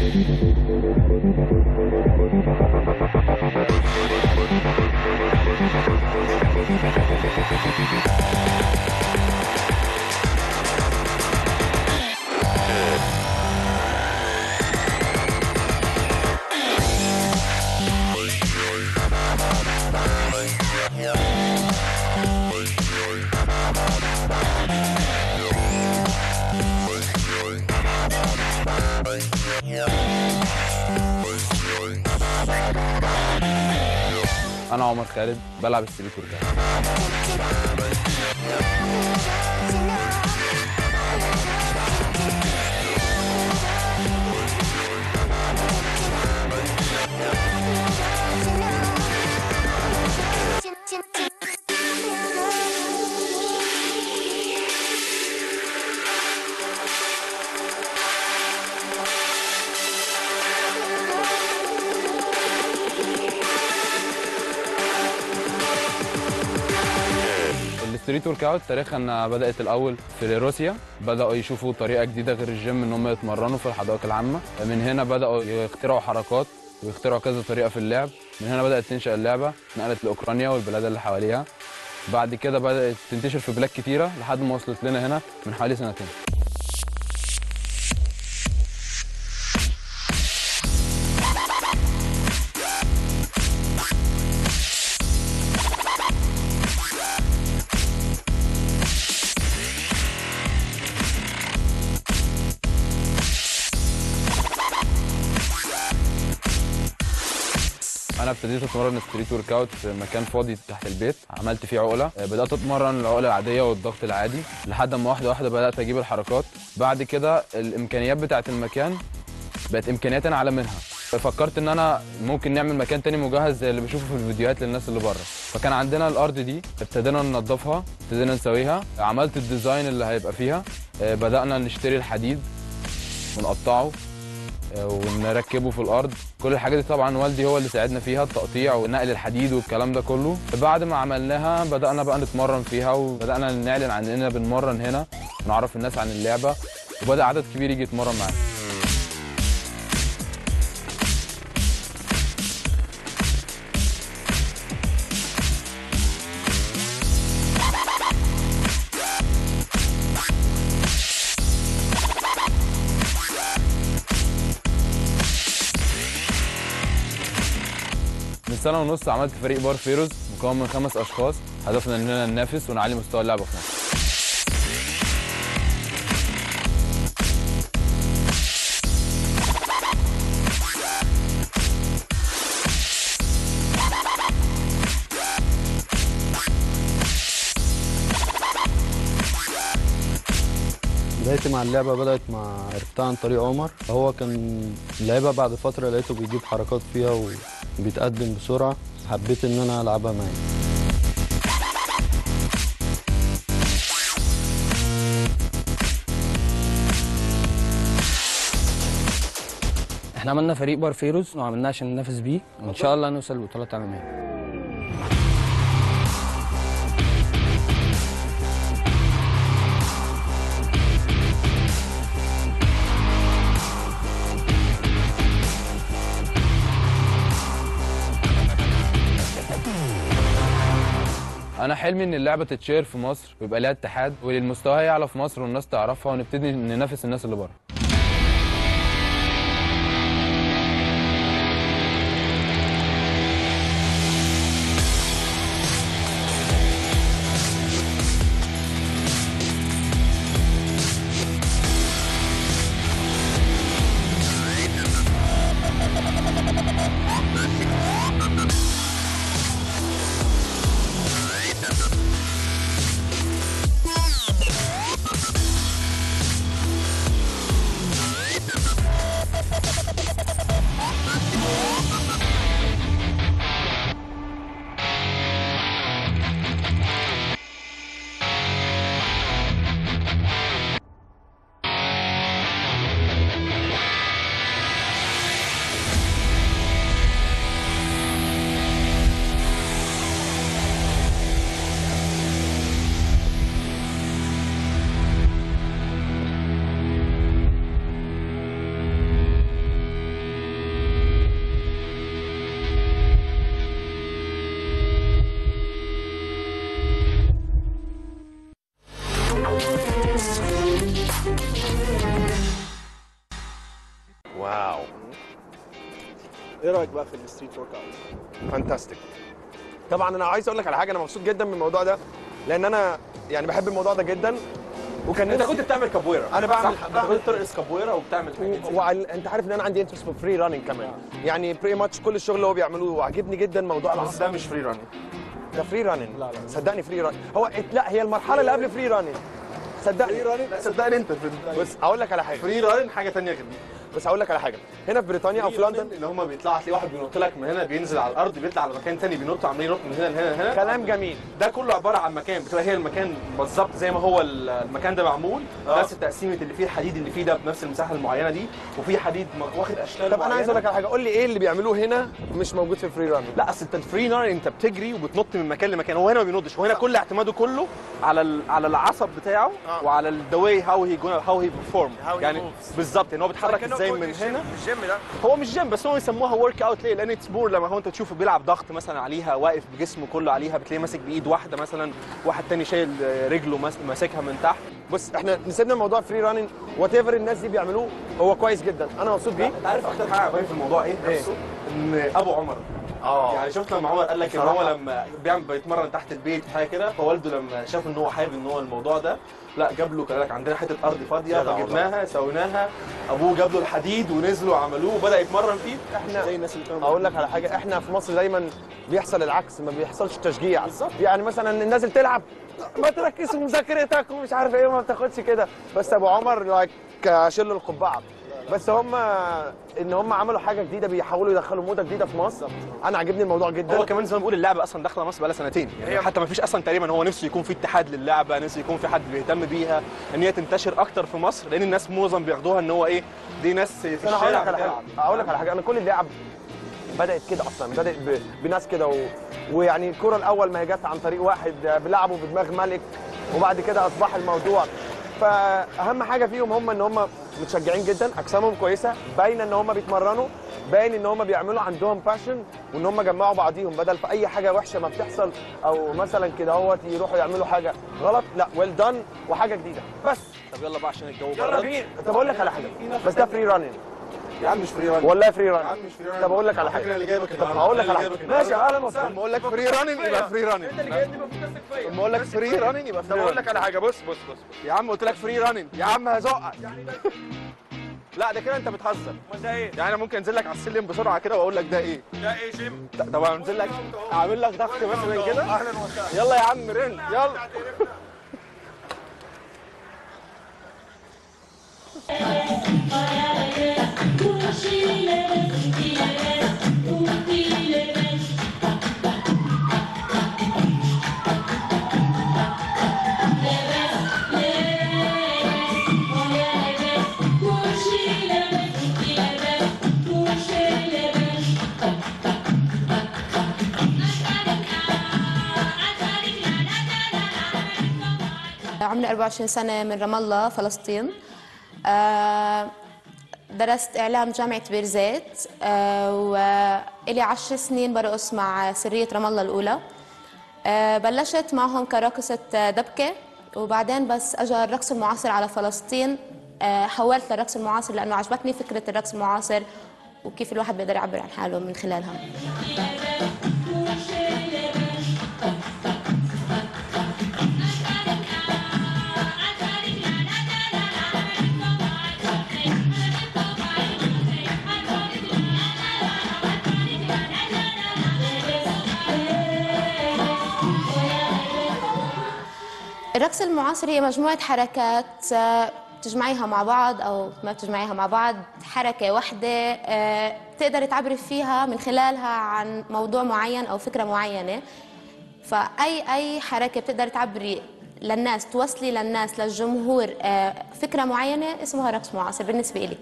انا عمر خالد بلعب ستريت ورك الستريت ورك اوت تاريخها انها بدات الاول في روسيا بداوا يشوفوا طريقه جديده غير الجيم ان هم يتمرنوا في الحدائق العامه من هنا بداوا يخترعوا حركات ويخترعوا كذا طريقه في اللعب من هنا بدات تنشا اللعبه نقلت لاوكرانيا والبلاد اللي حواليها بعد كده بدات تنتشر في بلاد كتيره لحد ما وصلت لنا هنا من حوالي سنتين انا ابتديت اتمرن ستريت ورك اوت في مكان فاضي تحت البيت عملت فيه عقله بدات اتمرن العقله العاديه والضغط العادي لحد ما واحده واحده بدات اجيب الحركات بعد كده الامكانيات بتاعه المكان بقت امكانيات انا اعلى منها فكرت ان انا ممكن نعمل مكان تاني مجهز زي اللي بشوفه في الفيديوهات للناس اللي بره فكان عندنا الارض دي ابتدينا ننظفها ابتدينا نسويها عملت الديزاين اللي هيبقى فيها آه، بدانا نشتري الحديد ونقطعه آه، ونركبه في الارض كل الحاجات دي طبعا والدي هو اللي ساعدنا فيها التقطيع ونقل الحديد والكلام ده كله بعد ما عملناها بدانا بقى نتمرن فيها وبدانا نعلن عن اننا بنمرن هنا ونعرف الناس عن اللعبه وبدا عدد كبير يجي يتمرن معانا من سنه ونص عملت فريق بار فيروز مكون من خمس اشخاص هدفنا اننا ننافس ونعلي مستوى اللعبه في مصر بدايتي مع اللعبة بدأت مع عرفتها عن طريق عمر هو كان لعبها بعد فترة لقيته بيجيب حركات فيها وبيتقدم بسرعة حبيت إن أنا ألعبها معاه احنا عملنا فريق بار فيروز وعملناه عشان ننافس بيه وان شاء الله نوصل لبطولات عالميه انا حلمي ان اللعبه تتشير في مصر ويبقى ليها اتحاد والمستوى يعلى في مصر والناس تعرفها ونبتدي ننافس الناس اللي بره واو ايه رايك بقى في الستريت ورك اوت فانتاستيك طبعا انا عايز اقول لك على حاجه انا مبسوط جدا من الموضوع ده لان انا يعني بحب الموضوع ده جدا وكان انت نفسي- كنت بتعمل كابويرا انا بعمل- صح؟ انت بعمل- كنت بترقص كابويرا وبتعمل حاجات و- وعل... انت عارف ان انا عندي انترست في فري راننج كمان يعني بري ماتش كل الشغل اللي هو بيعملوه وعجبني جدا موضوع بس العصا ده مش فري راننج ده فري راننج لا لا صدقني فري راننج هو ات- لا هي المرحله اللي قبل فري راننج صدقني راننج لا صدقني انت في بس اقول لك على حاجه فري راننج حاجه ثانيه غير دي بس هقول لك على حاجه هنا في بريطانيا او في لندن اللي هم بيطلع هتلاقي واحد بينط لك من هنا بينزل على الارض بيطلع على مكان ثاني بينط عمال ينط من هنا لهنا لهنا كلام جميل ده كله عباره عن مكان بتبقى هي المكان بالظبط زي ما هو ال- المكان ده معمول آه. نفس التقسيمه اللي فيه الحديد اللي فيه ده بنفس المساحه المعينه دي وفي حديد م- واخد اشكال طب انا عايز اقول لك معينة. على حاجه قول لي ايه اللي بيعملوه هنا مش موجود في فري راننج لا اصل انت الفري نار انت بتجري وبتنط من مكان لمكان هو هنا ما بينطش هو هنا كل اعتماده كله على ال... على العصب بتاعه آه. وعلى ذا واي هاو هي هاو هي بيرفورم How he يعني moves. بالظبط ان هو بيتحرك ازاي من هنا الجيم ده هو مش جيم بس هو يسموها ورك اوت ليه؟ لان اتس مور لما هو انت تشوفه بيلعب ضغط مثلا عليها واقف بجسمه كله عليها بتلاقيه ماسك بايد واحده مثلا واحد تاني شايل رجله ماس- ماسكها من تحت بص احنا نسيبنا موضوع فري راننج وات ايفر الناس دي بيعملوه هو كويس جدا انا مبسوط بيه انت عارف اكتر حاجه عجباني في الموضوع ايه؟ إيه؟ نفسه؟ ان ابو عمر اه يعني شفت لما عمر قال لك ان بصراحة. هو لما بيعمل بيتمرن تحت البيت حاجه كده فوالده لما شاف ان هو حابب ان هو الموضوع ده لا جاب له قال لك عندنا حته ارض فاضيه جدع فجبناها سويناها ابوه جاب له الحديد ونزلوا عملوه وبدا يتمرن فيه احنا زي الناس اللي كانوا اقول لك على حاجه احنا في مصر دايما بيحصل العكس ما بيحصلش تشجيع بالظبط. يعني مثلا نازل تلعب ما تركز في مذاكرتك ومش عارف ايه وما بتاخدش كده بس ابو عمر لايك شل القبعه بس هم ان هم عملوا حاجه جديده بيحاولوا يدخلوا موضه جديده في مصر انا عاجبني الموضوع جدا هو كمان زي ما بقول اللعبه اصلا داخله مصر بقالها سنتين يعني هي- حتى ما فيش اصلا تقريبا هو نفسه يكون في اتحاد للعبه نفسه يكون في حد بيهتم بيها ان هي تنتشر اكتر في مصر لان الناس معظم بياخدوها ان هو ايه دي ناس في انا هقول الشارع لك على حاجه بتلعب هقول لك على حاجه انا كل اللعب بدات كده اصلا بدات ب... بناس كده و... ويعني الكره الاول ما هي جت عن طريق واحد بيلعبوا بدماغ ملك وبعد كده اصبح الموضوع فاهم حاجه فيهم هم ان هم متشجعين جدا اجسامهم كويسه باينه ان هم بيتمرنوا باين ان هم بيعملوا عندهم باشن وان هم جمعوا بعضيهم بدل في اي حاجه وحشه ما بتحصل او مثلا كده هوت يروحوا يعملوا حاجه غلط لا ويل دان وحاجه جديده بس طب يلا بقى عشان الجو يلا برد بينا طب اقول لك على حاجه بس ده فري راننج يا عم مش فري راننج والله فري يا راننج عم مش فري راننج طب اقول لك على الفكرة حاجه اللي جايبك طب هقول لك على حاجه ماشي اهلا وسهلا لما اقول لك فري راننج يبقى فري راننج لما اقول لك فري راننج يبقى طب فري اقول راننج لك على حاجه بص بص بص يا عم قلت لك فري راننج يا عم هزقك لا ده كده انت بتهزر امال ده ايه؟ يعني انا ممكن انزل لك على السلم بسرعه كده واقول لك ده ايه ده ايه جيم؟ طب انزل لك اعمل لك ضغط مثلا كده اهلا وسهلا يلا يا عم رن يلا عمري 24 سنة من رام الله فلسطين آه، درست إعلام جامعة بيرزيت آه، وإلي عشر سنين برقص مع سرية رام الله الأولى آه، بلشت معهم كراقصة دبكة وبعدين بس أجى الرقص المعاصر على فلسطين آه، حولت للرقص المعاصر لأنه عجبتني فكرة الرقص المعاصر وكيف الواحد بيقدر يعبر عن حاله من خلالها الرقص المعاصر هي مجموعة حركات آه، بتجمعيها مع بعض أو ما بتجمعيها مع بعض حركة واحدة آه، بتقدري تعبري فيها من خلالها عن موضوع معين أو فكرة معينة فأي أي حركة بتقدري تعبري للناس توصلي للناس للجمهور آه، فكرة معينة اسمها رقص معاصر بالنسبة إلي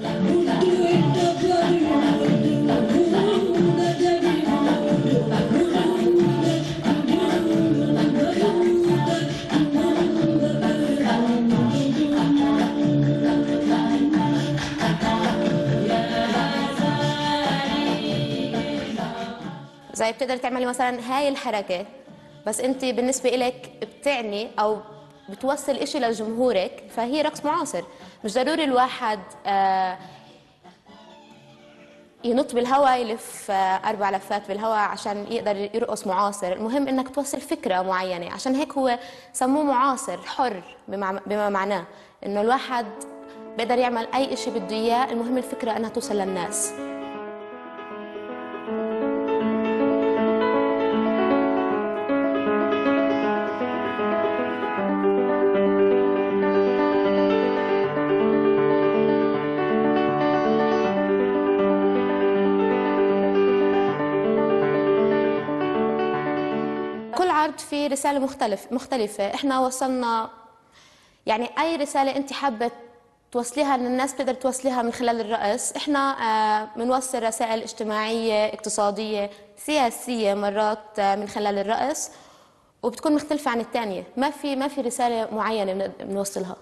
زي بتقدر تعملي مثلا هاي الحركة بس انت بالنسبة إلك بتعني أو بتوصل إشي لجمهورك فهي رقص معاصر مش ضروري الواحد آه ينط بالهواء يلف آه، اربع لفات بالهواء عشان يقدر يرقص معاصر المهم انك توصل فكره معينه عشان هيك هو سموه معاصر حر بمع- بما معناه انه الواحد بيقدر يعمل اي شيء بده اياه المهم الفكره انها توصل للناس كل عرض فيه رسالة مختلف مختلفة احنا وصلنا يعني أي رسالة أنت حابة توصليها للناس بتقدر توصليها من خلال الرقص احنا آه، بنوصل رسائل اجتماعية اقتصادية سياسية مرات آه، من خلال الرقص وبتكون مختلفة عن الثانية ما في ما في رسالة معينة بن- بنوصلها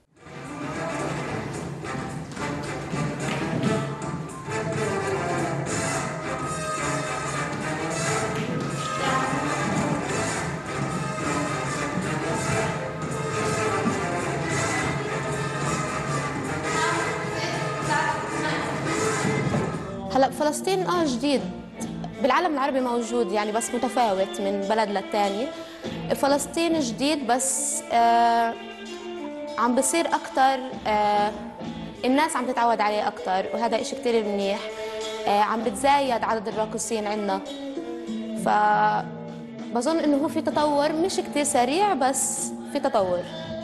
هلا فلسطين اه جديد بالعالم العربي موجود يعني بس متفاوت من بلد للتاني فلسطين جديد بس آه عم بصير اكثر آه الناس عم تتعود عليه اكثر وهذا إشي كتير منيح آه عم بتزايد عدد الراقصين عندنا ف بظن انه هو في تطور مش كتير سريع بس في تطور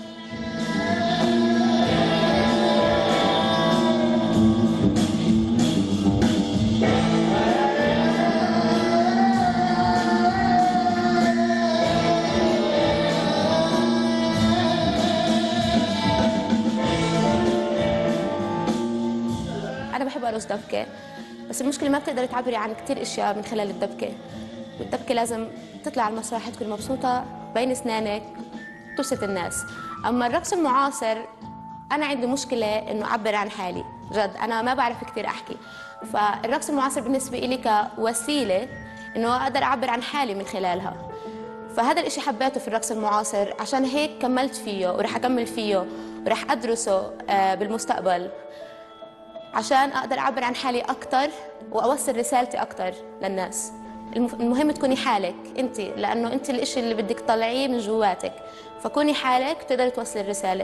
انا بحب ارقص دبكه بس المشكله ما بتقدري تعبري عن كثير اشياء من خلال الدبكه والدبكه لازم تطلع على المسرح تكوني مبسوطه بين اسنانك تبسط الناس اما الرقص المعاصر انا عندي مشكله انه اعبر عن حالي جد انا ما بعرف كثير احكي فالرقص المعاصر بالنسبه لي كوسيله انه اقدر اعبر عن حالي من خلالها فهذا الاشي حبيته في الرقص المعاصر عشان هيك كملت فيه ورح اكمل فيه ورح ادرسه آه، بالمستقبل عشان اقدر اعبر عن حالي اكثر واوصل رسالتي اكثر للناس المف- المهم تكوني حالك انت لانه انت الاشي اللي بدك تطلعيه من جواتك فكوني حالك بتقدري توصلي الرساله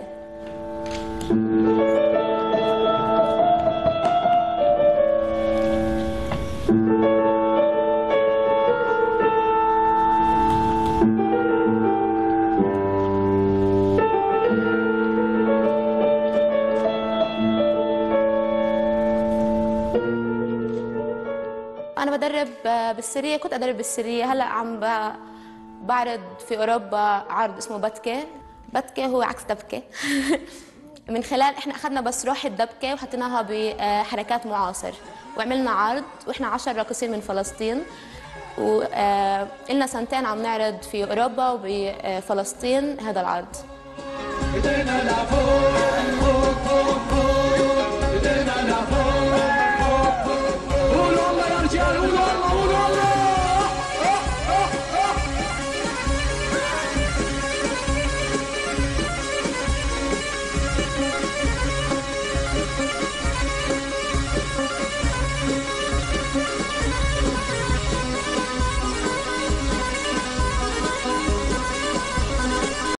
انا بدرب آه، بالسريه كنت ادرب بالسريه هلا عم ب- بعرض في اوروبا عرض اسمه بتكه بتكه هو عكس دبكه من خلال احنا اخذنا بس روح الدبكه وحطيناها بحركات معاصر وعملنا عرض واحنا عشر راقصين من فلسطين وقلنا سنتين عم نعرض في اوروبا وبفلسطين هذا العرض ايدينا لفوق